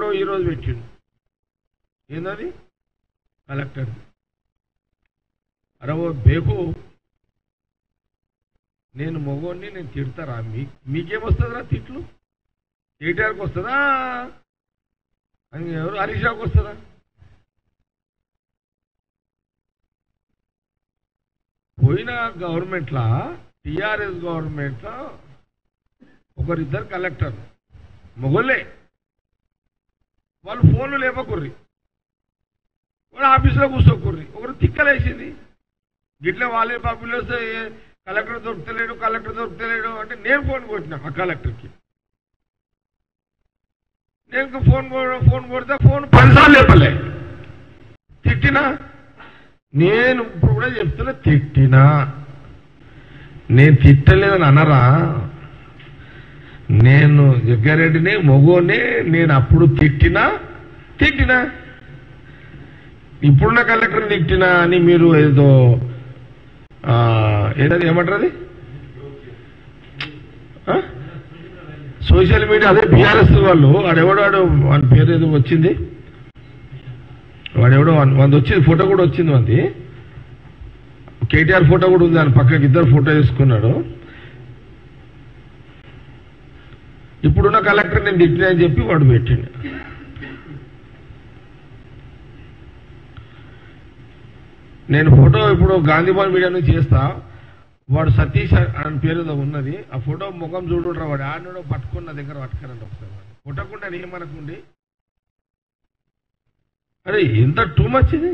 Photo ఈరోజు పెట్టిండు ఏందది కలెక్టర్ అరే ఓ బేకు నేను మగోడిని నేను తిడతారా మీ మీకేమొస్తుందిరా తిట్లు కేటీఆర్కి వస్తుందా అని ఎవరు హరీష్ రావుకి వస్తుందా పోయిన గవర్నమెంట్లా టిఆర్ఎస్ గవర్నమెంట్లో ఒకరిద్దరు కలెక్టర్ మొగోళ్ళే వాళ్ళు ఫోన్లు లేపకుర్రి వాడు ఆఫీసులో కూర్చోకుర్రి ఒకరు తిక్కలేసింది గిట్ల వాళ్ళే పాపులు వస్తే కలెక్టర్ దొరుకుతలేడు కలెక్టర్ దొరుకుతలేడు అంటే నేను ఫోన్ కొట్టినా ఆ కలెక్టర్కి నేను ఫోన్ కొ- ఫోన్ కొడితే ఫోన్ పదిసార్లు లేపలే తిట్టినా నేను ఇప్పుడు కూడా చెప్తున్నా తిట్టినా నేను తిట్టలేదని అనరా నేను జగ్గారెడ్డిని మొగోని నేను అప్పుడు తిట్టినా తిట్టినా ఇప్పుడున్న కలెక్టర్ని తిట్టినా అని మీరు ఏదో ఆ, ఏదది ఏమంటారు అది ఆ? సోషల్ మీడియా అదే బీఆర్ఎస్ వాళ్ళు వాడెవడో వాడు వాడి పేరు ఏదో వచ్చింది వాడెవడో వంద వచ్చింది ఫోటో కూడా వచ్చింది మంది కేటీఆర్ ఫోటో కూడా ఉంది ఆయన పక్కకి ఇద్దరు ఫోటో తీసుకున్నాడు ఇప్పుడున్న కలెక్టర్ నేను తిట్టినా అని చెప్పి వాడు పెట్టిండు నేను ఫోటో ఇప్పుడు గాంధీభవన్ మీడియా నుంచి చేస్తా వాడు సతీష్ అని పేరు ఏదో ఉన్నది ఆ ఫోటో ముఖం చూడుండ్రా వాడు ఆడనో పట్టుకున్న దగ్గర పట్టుకురండి ఒకసారి వాడిని. కొట్టకుండా ఏమనకుండి అరే ఎంత టూ మచ్ ఇది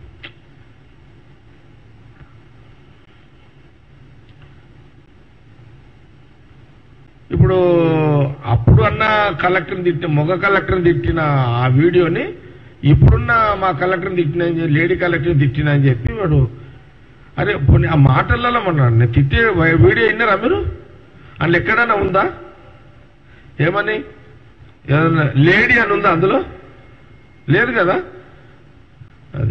ఇప్పుడు అప్పుడు అన్న కలెక్టర్ని తిట్టిన మొగ కలెక్టర్ని తిట్టిన ఆ వీడియోని ఇప్పుడున్న మా కలెక్టర్ని తిట్టిన అని చెప్పి- లేడీ కలెక్టర్ని తిట్టిన అని చెప్పి వాడు అరే పోనీ ఆ మాటలలో మన నేను తిట్టే వై- వీడియో విన్నారా మీరు అందులో ఎక్కడైనా ఉందా ఏమని ఏదన్నా లేడీ అని ఉందా అందులో లేదు కదా అది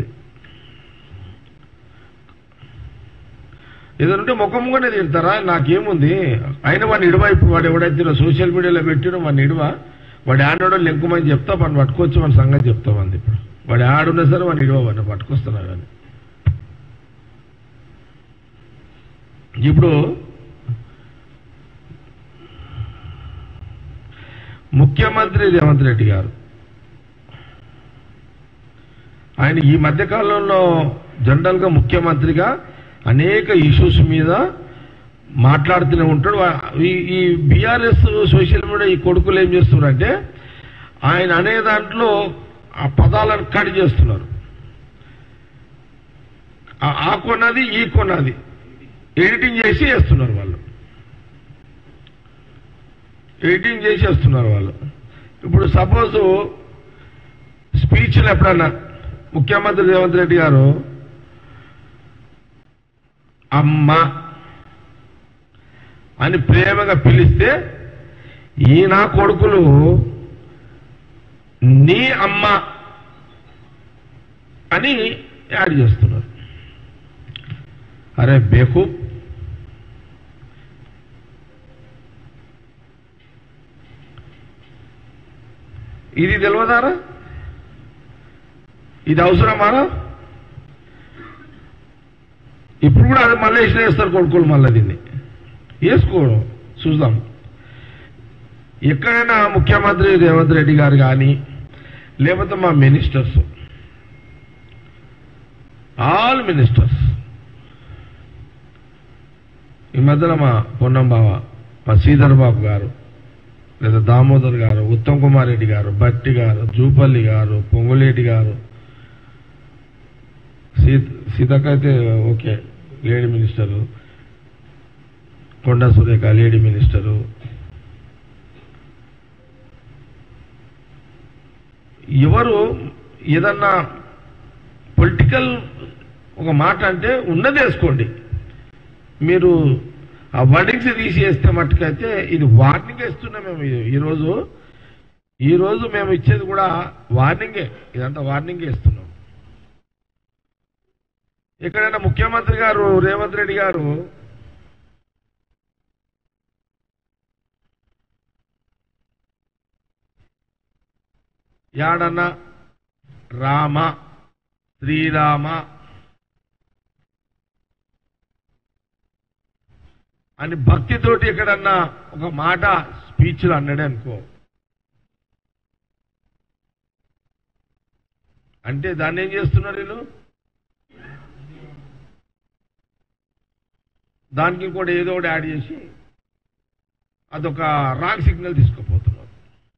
ఏదంటే ముఖంగానే తిడతారా నాకేముంది అయినా వాడిని ఇడవ ఇప్పుడు వాడు ఎవడైతే సోషల్ మీడియాలో పెట్టినో వాడిని ఇడవ వాడు ఆడోడో లెంకుమని చెప్తా వాడిని పట్టుకోవచ్చు మన సంగతి చెప్తామంది ఇప్పుడు వాడు ఆడున్నా సరే వాడిని ఇడవ వాడిని పట్టుకొస్తున్నా కానీ ఇప్పుడు ముఖ్యమంత్రి రేవంత్ రెడ్డి గారు ఆయన ఈ మధ్య కాలంలో జనరల్గా ముఖ్యమంత్రిగా అనేక ఇష్యూస్ మీద మాట్లాడుతూనే ఉంటాడు వా- ఈ- ఈ బీఆర్ఎస్ సోషల్ మీడియా ఈ కొడుకులు ఏం చేస్తున్నారంటే ఆయన అనే దాంట్లో ఆ పదాలను కట్ చేస్తున్నారు ఆ- ఆ కొన్నది ఈ కొన్నది ఎడిటింగ్ చేసి వేస్తున్నారు వాళ్ళు ఎడిటింగ్ చేసి వేస్తున్నారు వాళ్ళు ఇప్పుడు సపోజ్ స్పీచ్లు ఎప్పుడన్నా ముఖ్యమంత్రి రేవంత్ రెడ్డి గారు అమ్మ అని ప్రేమగా పిలిస్తే ఈ నా కొడుకులు నీ అమ్మ అని యాడ్ చేస్తున్నారు అరే బేకు ఇది తెలియదారా ఇది అవసరమారా ఇప్పుడు కూడా అది మళ్ళీ వేసిన వేస్తారు కొడుకులు మళ్ళీ దీన్ని వేసుకోవడం చూద్దాం ఎక్కడైనా ముఖ్యమంత్రి రేవంత్ రెడ్డి గారు కానీ లేకపోతే మా మినిస్టర్స్ ఆల్ మినిస్టర్స్ ఈ మధ్యన మా పొన్నం బావ మా శ్రీధర్ బాబు గారు లేదా దామోదర్ గారు ఉత్తమ్ కుమార్ రెడ్డి గారు భట్టి గారు జూపల్లి గారు పొంగులేటి గారు సీత సీతక్క అయితే okay lady minister Konda Surekha lady minister ఎవరు ఏదన్నా పొలిటికల్ ఒక మాట అంటే ఉన్నది వేసుకోండి మీరు ఆ వర్డింగ్స్ తీసేస్తే మట్టుకైతే ఇది వార్నింగ్ ఇస్తున్నాం మేము ఈ- ఈరోజు ఈరోజు మేము ఇచ్చేది కూడా వార్నింగే ఇదంతా వార్నింగే ఇస్తున్నాం ఎక్కడైనా ముఖ్యమంత్రి గారు రేవంత్ రెడ్డి గారు యాడన్నా రామ శ్రీరామ అని భక్తితోటి ఎక్కడన్నా ఒక మాట స్పీచ్లు అన్నాడే అనుకో అంటే దాన్ని ఏం చేస్తున్నారు వీళ్ళు దానికి ఇంకోటి ఏదో ఒకటి యాడ్ చేసి అదొక రాంగ్ సిగ్నల్ తీసుకుపోతున్నారు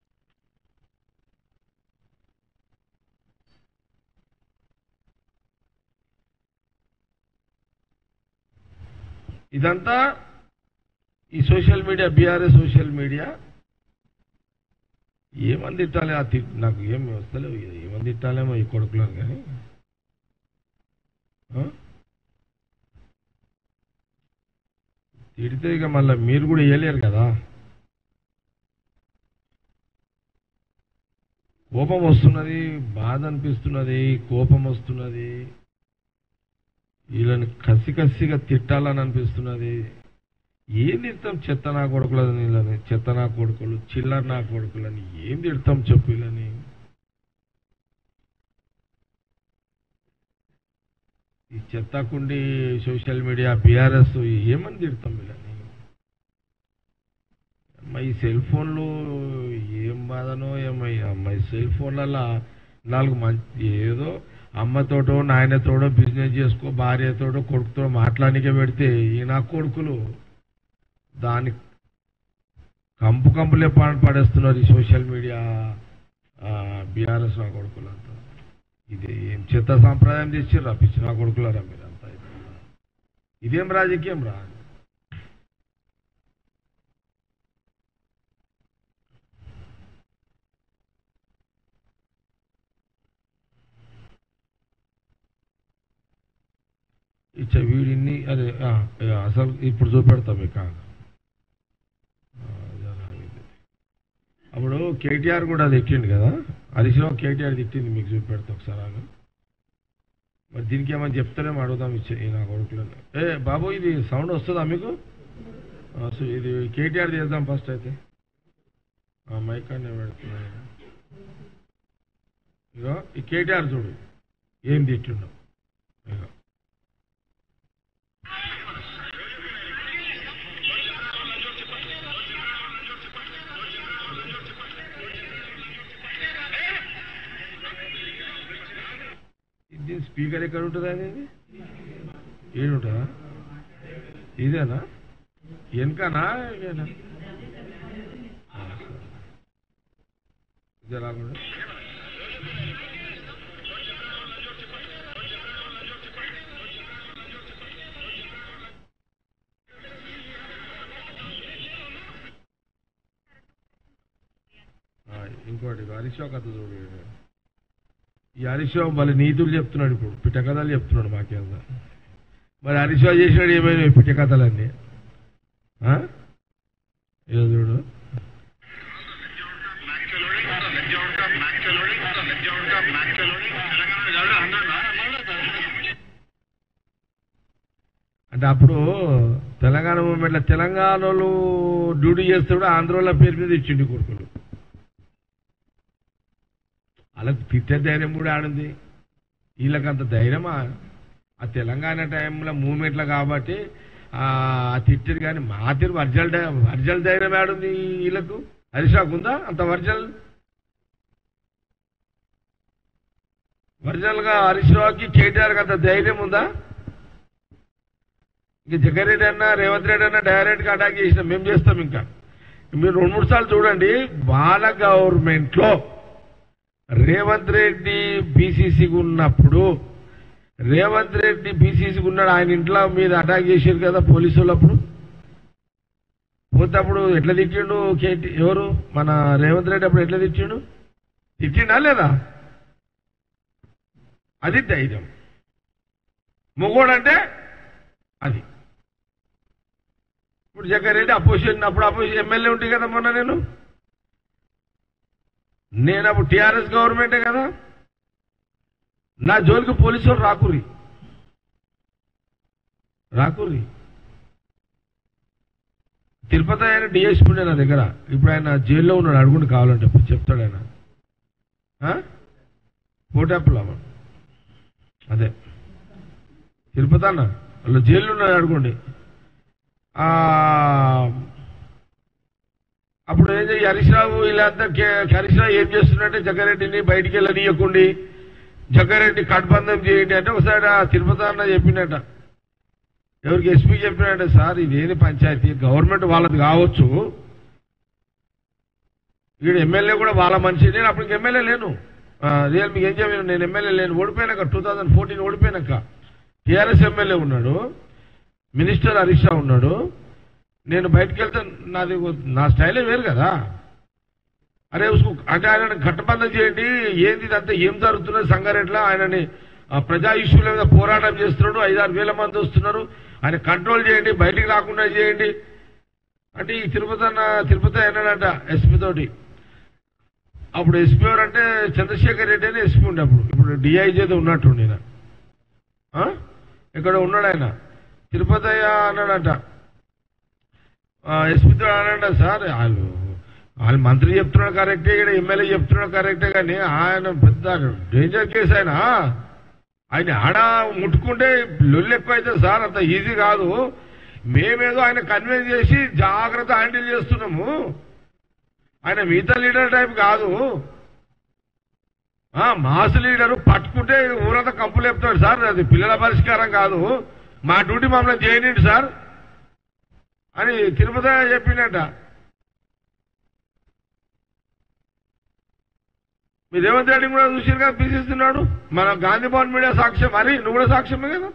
ఇదంతా ఈ social media BRS social media ఏమని తిట్టాలి ఆ తిట్ నాకు ఏం వస్తలేవు ఏమని తిట్టాలేమో ఈ కొడుకులను కానీ ఆ? తిడితే ఇక మళ్ళీ మీరు కూడా వేయలేరు కదా కోపం వస్తున్నది బాధ అనిపిస్తున్నది కోపం వస్తున్నది వీళ్ళని కసి కసిగా తిట్టాలని అనిపిస్తున్నది ఏం తిడతాం చెత్త నా కొడుకులని వీళ్ళని చెత్త నా కొడుకులు చిల్లర నా కొడుకులని ఏం తిడతాం చెప్పు వీళ్ళని ఈ చెత్తకుండి సోషల్ మీడియా బీఆర్ఎస్ ఏమని తిడతాం వీళ్ళని అమ్మ ఈ సెల్ ఫోన్లు ఏం బాధనో ఏమయ్యా అమ్మ ఈ సెల్ ఫోన్లలో నాలుగు మంచి ఏదో అమ్మతోటో నాయనతోటో బిజినెస్ చేసుకో భార్యతోటో కొడుకుతో మాట్లాడికే పెడితే ఈ నా కొడుకులు దాని కంపు కంపులే పా- పడేస్తున్నారు ఈ సోషల్ మీడియా బీఆర్ఎస్ నా కొడుకులంతా ఇది ఏం చెత్త సాంప్రదాయం తెచ్చి రప్పించి నా కొడుకులరా మీరంతా ఇదేం రాజకీయం రా ఇచ్చే వీడిని అదే ఆ, ఆ, అసలు ఇప్పుడు చూపెడతా మీకు ఆ, జర ఇది. అప్పుడు కేటీఆర్ కూడా తిట్టిండు కదా హరీష్ రావు కేటీఆర్ తిట్టింది మీకు చూపెడతా ఒకసారి ఆగు. మరి దీనికి ఏమని చెప్తారేమో అడుగుదాం ఇచ్చే ఈ నా కొడుకులను ఏ బాబు ఇది సౌండ్ వస్తుందా మీకు ఆ, సో ఇది కేటీఆర్ చేద్దాం ఫస్ట్ అయితే ఆ, మైక్ అనే పెడుతున్నాను ఇగో ఈ కేటీఆర్ చూడు ఏం తిట్టిండో ఇగో ఇది స్పీకర్ ఎక్కడ ఉంటుందా అనేది ఏడుంటుందా ఇదేనా వెనకనా ఇదేనా ఆ, సరే. ఇది ఎలాగుండే ఆ, ఇంకోటి హరీష్ రావు కథ చూడు ఈ హరీష్ రావు మళ్ళీ నీతులు చెప్తున్నాడు ఇప్పుడు పిట్ట కథలు చెప్తున్నాడు మాకేంద మరి హరీష్ రావు చేసినాడు ఏమైనా ఈ పిట్ట కథలన్నీ ఆ? ఏదో చూడు అంటే అప్పుడు తెలంగాణ మూమెంట్లో తెలంగాణలో డ్యూటీ చేస్తాడు ఆంధ్రోళ్ళ పేరు మీద ఇచ్చిండు కొడుకులు వాళ్ళకి తిట్టే ధైర్యం కూడా ఆడింది వీళ్ళకంత ధైర్యమా ఆ తెలంగాణ టైంలో మూమెంట్లో కాబట్టి ఆ తిట్టిరు కానీ మా తీరు వర్జల్ వర్జల్ ధైర్యం ఆడుంది వీళ్ళకు హరిషాకు ఉందా అంత వర్జల్ ఒరిజినల్ గా హరీష్ రావుకి కేటీఆర్కి అంత ధైర్యం ఉందా ఇంక జగన్ రెడ్డి అన్న రేవంత్ రెడ్డి అన్న డైరెక్ట్ గా అటాక్ చేసిన మేము చేస్తాం ఇంకా మీరు రెండు మూడు సార్లు చూడండి వాళ్ళ గవర్నమెంట్ లో రేవంత్ రెడ్డి బీసీసీకి ఉన్నప్పుడు రేవంత్ రెడ్డి బీసీసీకి ఉన్నాడు ఆయన ఇంట్లో మీద అటాక్ చేశారు కదా పోలీసు వాళ్ళప్పుడు పోతే అప్పుడు ఎట్లా తిట్టిండు కేటీ ఎవరు మన రేవంత్ రెడ్డి అప్పుడు ఎట్లా తిట్టిండు తిట్టిండా లేదా అది ధైర్యం మొగోడంటే అది ఇప్పుడు జగన్ రెడ్డి అపోజిషన్ అప్పుడు అపోజిషన్ ఎమ్మెల్యే ఉంటే కదా మొన్న నేను నేను అప్పుడు టీఆర్ఎస్ గవర్నమెంటే కదా నా జోలికి పోలీసు వాళ్ళు రాకుర్రి రాకుర్రి తిరుపతి ఆయన డిఎస్పీ ఉండే నా దగ్గర ఇప్పుడు ఆయన జైల్లో ఉన్నాడు అడుగుండి కావాలంటే ఇప్పుడు చెప్తాడు ఆయన ఆ? పోటాపుల అదే తిరుపతి అన్న వాళ్ళు జైలు ఉన్నాడు అడుకోండి ఆ, అప్పుడు ఏం చేయ హరీష్ రావు వీళ్ళంతా కే- హరీష్ రావు ఏం చేస్తున్నట్టే జగ్గారెడ్డిని బయటికి వెళ్ళనీయకండి జగ్గారెడ్డి కట్బంధం చేయండి అంటే ఒకసారి ఆ తిరుపతి అన్న చెప్పినట్ట ఎవరికి ఎస్పీ చెప్పినట్టే సార్ ఇదేది పంచాయతీ గవర్నమెంట్ వాళ్ళది కావచ్చు ఈడ ఎమ్మెల్యే కూడా వాళ్ళ మనిషి నేను అప్పుడు ఎమ్మెల్యే లేను ఆ, రియల్ మీకు ఏం చెప్పాను నేను ఎమ్మెల్యే లేను ఓడిపోయినాక టూ థౌజండ్ ఫోర్టీన్ ఓడిపోయినాక టీఆర్ఎస్ ఎమ్మెల్యే ఉన్నాడు మినిస్టర్ హరీష్ రావు ఉన్నాడు నేను బయటకు వెళ్తే నాది ఓ- నా స్టైలే వేరు కదా అరే ఉస్కు అంటే ఆయన ఘట్టబంధం చేయండి ఏంది ఇదంతా ఏం జరుగుతున్నది సంగారెడ్డిలో ఆయనని ఆ, ప్రజా ఇష్యూల మీద పోరాటం చేస్తున్నాడు ఐదారు వేల మంది వస్తున్నారు ఆయన కంట్రోల్ చేయండి బయటికి రాకుండా చేయండి అంటే ఈ తిరుపతి అన్న తిరుపతి అన్నాడంట ఎస్పీ తోటి అప్పుడు ఎస్పీ ఎవరు అంటే చంద్రశేఖర్ రెడ్డి అని ఎస్పీ ఉండే అప్పుడు ఇప్పుడు డిఐజీ ఉన్నట్టు నేను ఇక్కడ ఉన్నాడు ఆయన తిరుపతి అయ్య అన్నాడంట ఎస్పీతో అన్నాడంట సార్ వాళ్ళు వాళ్ళు మంత్రి చెప్తున్నాడు కరెక్టే ఇక్కడ ఎమ్మెల్యే చెప్తున్నాడు కరెక్టే కానీ ఆయన పెద్ద డేంజర్ కేసు ఆయన ఆయన ఆడ ముట్టుకుంటే లొల్లు ఎక్కువ అయితే సార్ అంత ఈజీ కాదు మేమేదో ఆయన కన్విన్స్ చేసి జాగ్రత్త హ్యాండిల్ చేస్తున్నాము ఆయన మిగతా లీడర్ టైప్ కాదు ఆ, మాస్ లీడరు పట్టుకుంటే ఊరంతా కంపులు చెప్తాడు సార్ అది పిల్లల పరిష్కారం కాదు మా డ్యూటీ మమ్మల్ని చేయనండి సార్ అని తిరుపతి చెప్పిండట మీ రేవంత్ రెడ్డి కూడా చూసారు కదా పిలిచిస్తున్నాడు మన గాంధీ భవన్ మీడియా సాక్ష్యం మరి నువ్వు కూడా సాక్ష్యమే కదా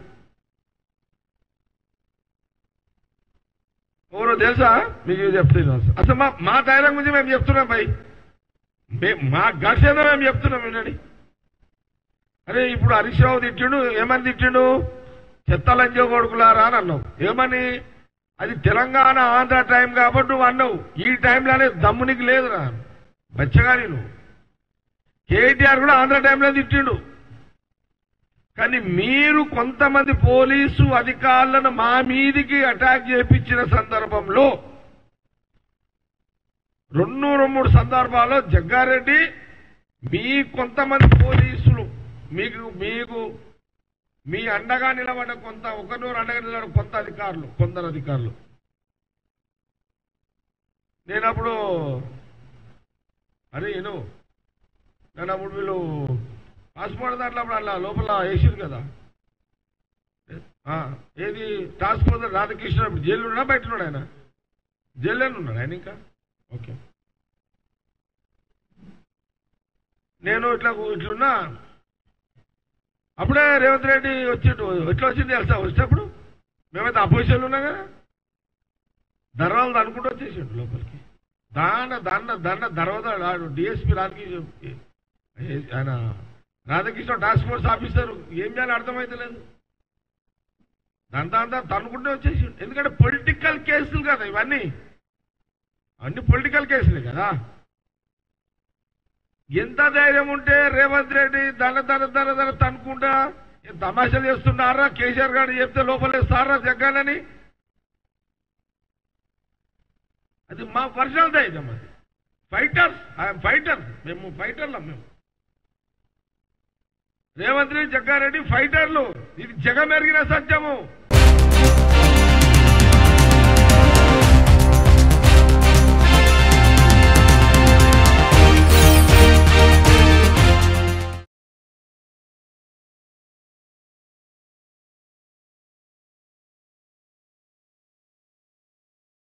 ఎవరో తెలుసా మీకు చెప్తున్నాను అసలు మా మా ధైర్యం గురించి మేము చెప్తున్నాం భయ్ మే- మా గట్స్ ఏదో మేము చెప్తున్నాం వినండి అరే ఇప్పుడు హరీష్ రావు తిట్టిండు ఏమని తిట్టిండు చెత్తలంజ కొడుకులారా అని అన్నావు ఏమని అది తెలంగాణ ఆంధ్ర టైం కాబట్టి నువ్వు అన్నావు ఈ టైంలోనే దమ్ము నీకు లేదురా బచ్చగాని నువ్వు కేటీఆర్ కూడా ఆంధ్ర టైంలో తిట్టిండు కానీ మీరు కొంతమంది పోలీసు అధికారులను మా మీదికి అటాక్ చేపించిన సందర్భంలో రెండు రెండు మూడు సందర్భాల్లో జగ్గారెడ్డి మీ కొంతమంది పోలీసులు మీకు మీకు మీ అండగా నిలబడ్డ కొంత ఒకనూరు అండగా నిలబడ్డ కొంత అధికారులు కొందరు అధికారులు నేను అప్పుడు అరే నేను నేను అప్పుడు వీళ్ళు పాస్పోర్ట్ దాంట్లో అప్పుడు అలా లోపల వేసారు కదా ఆ, ఏది టాస్క్ ఫోర్స్ రాధాకృష్ణ ఇప్పుడు జైలు ఉన్నా బయట ఉన్నాడు ఆయన జైల్లోనే ఉన్నాడు ఆయన ఇంకా ఓకే నేను ఇట్లా ఇట్లున్నా అప్పుడే రేవంత్ రెడ్డి వచ్చిండు ఎట్లా వచ్చింది తెలుసా వచ్చేటప్పుడు మేమైతే అపోజిషన్లో ఉన్నాం కదా దర్వాలు అనుకుంటూ వచ్చేసిండు లోపలికి దాన్న దాన్న దాన్న దర్వాద డిఎస్పీ రాజకీయ ఆయన రాధాకృష్ణ టాస్క్ ఫోర్స్ ఆఫీసర్ ఏం చేయాలో అర్థమైతే లేదు దాంతో అంతా తనుకుంటే వచ్చేసి ఎందుకంటే పొలిటికల్ కేసులు కదా ఇవన్నీ అన్ని పొలిటికల్ కేసులే కదా ఎంత ధైర్యం ఉంటే రేవంత్ రెడ్డి దన దన దన దన తనుకుంటా ఏం తమాషాలు చేస్తున్నారా కేసీఆర్ గారు చెప్తే లోపలేస్తారా జగ్గాలని అది మా పర్సనల్ ధైర్యం అది ఫైటర్స్ ఐఎమ్ ఫైటర్ మేము ఫైటర్లం మేము రేవంత్ రెడ్డి జగ్గారెడ్డి ఫైటర్లు ఇది జగమెరిగిన సత్యము